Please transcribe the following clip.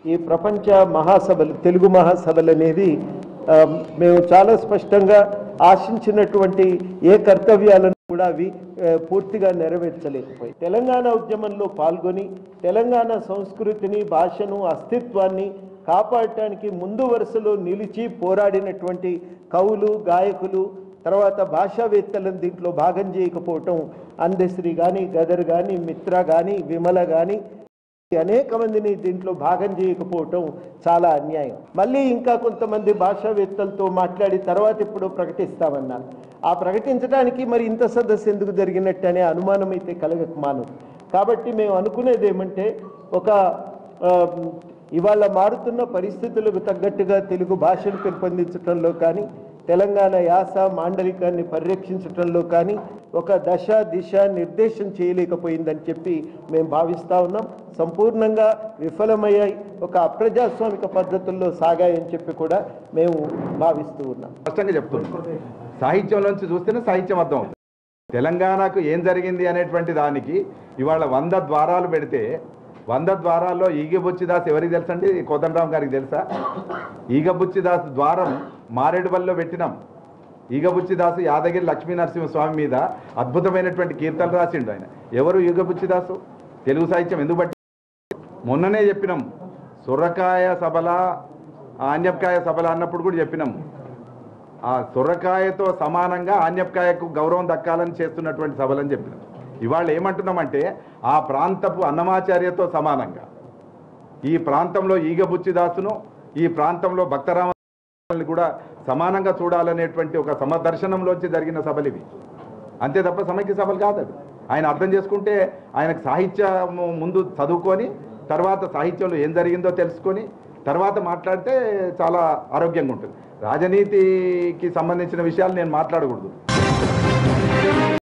ఈ ప్రపంచ మహాసభలు తెలుగు మహాసభలు అనేది ఆ, మేము చాలా స్పష్టంగా ఆశించినటువంటి ఏ కర్తవ్యాలను కూడా అవి ఆ, పూర్తిగా నెరవేర్చలేకపోయి తెలంగాణ ఉద్యమంలో పాల్గొని తెలంగాణ సంస్కృతిని భాషను అస్తిత్వాన్ని కాపాడటానికి ముందు వరుసలో నిలిచి పోరాడినటువంటి కవులు గాయకులు తర్వాత భాషావేత్తలను దీంట్లో భాగం చేయకపోవటం అందశ్రీ కానీ గదర్ కానీ మిత్ర కానీ విమల కానీ అనేక మందిని దీంట్లో భాగం చేయకపోవటం చాలా అన్యాయం మళ్ళీ ఇంకా కొంతమంది భాషావేత్తలతో మాట్లాడి తర్వాత ఇప్పుడు ప్రకటిస్తామన్నారు ఆ ప్రకటించడానికి మరి ఇంత సదస్సు ఎందుకు జరిగినట్టు అనే అనుమానం అయితే కలగక మాను కాబట్టి మేము అనుకునేది ఏమంటే ఒక ఆ, ఇవాళ మారుతున్న పరిస్థితులకు తగ్గట్టుగా తెలుగు భాషను పెంపొందించడంలో కానీ తెలంగాణ యాస మాండలికాన్ని పరిరక్షించడంలో కానీ ఒక దశ దిశ నిర్దేశం చేయలేకపోయిందని చెప్పి మేము భావిస్తా ఉన్నాం సంపూర్ణంగా విఫలమయ్యాయి ఒక అప్రజాస్వామిక పద్ధతుల్లో సాగాయని చెప్పి కూడా మేము భావిస్తూ ఉన్నాం స్పష్టంగా చెప్తున్నాం సాహిత్యంలోంచి చూస్తేనే సాహిత్యం అర్థం అవుతుంది తెలంగాణకు ఏం జరిగింది అనేటువంటి దానికి ఇవాళ వంద ద్వారాలు పెడితే వంద ద్వారాల్లో ఈగబుచ్చిదాస్ ఎవరికి తెలుసండి కోదండరామ్ గారికి తెలుసా ఈగబుచ్చిదాస్ ద్వారం మారేడుపల్లిలో పెట్టినాం ఈగబుచ్చిదాసు యాదగిరి లక్ష్మీ నరసింహస్వామి మీద అద్భుతమైనటువంటి కీర్తనలు రాసిండు ఆయన ఎవరు ఈగబుచ్చిదాసు తెలుగు సాహిత్యం ఎందుకు బట్టి మొన్ననే చెప్పినాం సొరకాయ సభల ఆన్యప్కాయ సభల అన్నప్పుడు కూడా చెప్పినాం ఆ సొరకాయతో సమానంగా ఆన్యప్కాయకు గౌరవం దక్కాలని చేస్తున్నటువంటి సభలని చెప్పినాం ఇవాళ ఏమంటున్నామంటే ఆ ప్రాంతపు అన్నమాచార్యతో సమానంగా ఈ ప్రాంతంలో ఈగబుచ్చిదాసును ఈ ప్రాంతంలో భక్తరామని కూడా సమానంగా చూడాలనేటువంటి ఒక సమదర్శనంలోంచి జరిగిన సభలు ఇవి అంతే తప్ప సమైక్య సభలు కాదు అవి ఆయన అర్థం చేసుకుంటే ఆయనకు సాహిత్యం ముందు చదువుకొని తర్వాత సాహిత్యంలో ఏం జరిగిందో తెలుసుకొని తర్వాత మాట్లాడితే చాలా ఆరోగ్యంగా ఉంటుంది రాజనీతికి సంబంధించిన విషయాలు నేను మాట్లాడకూడదు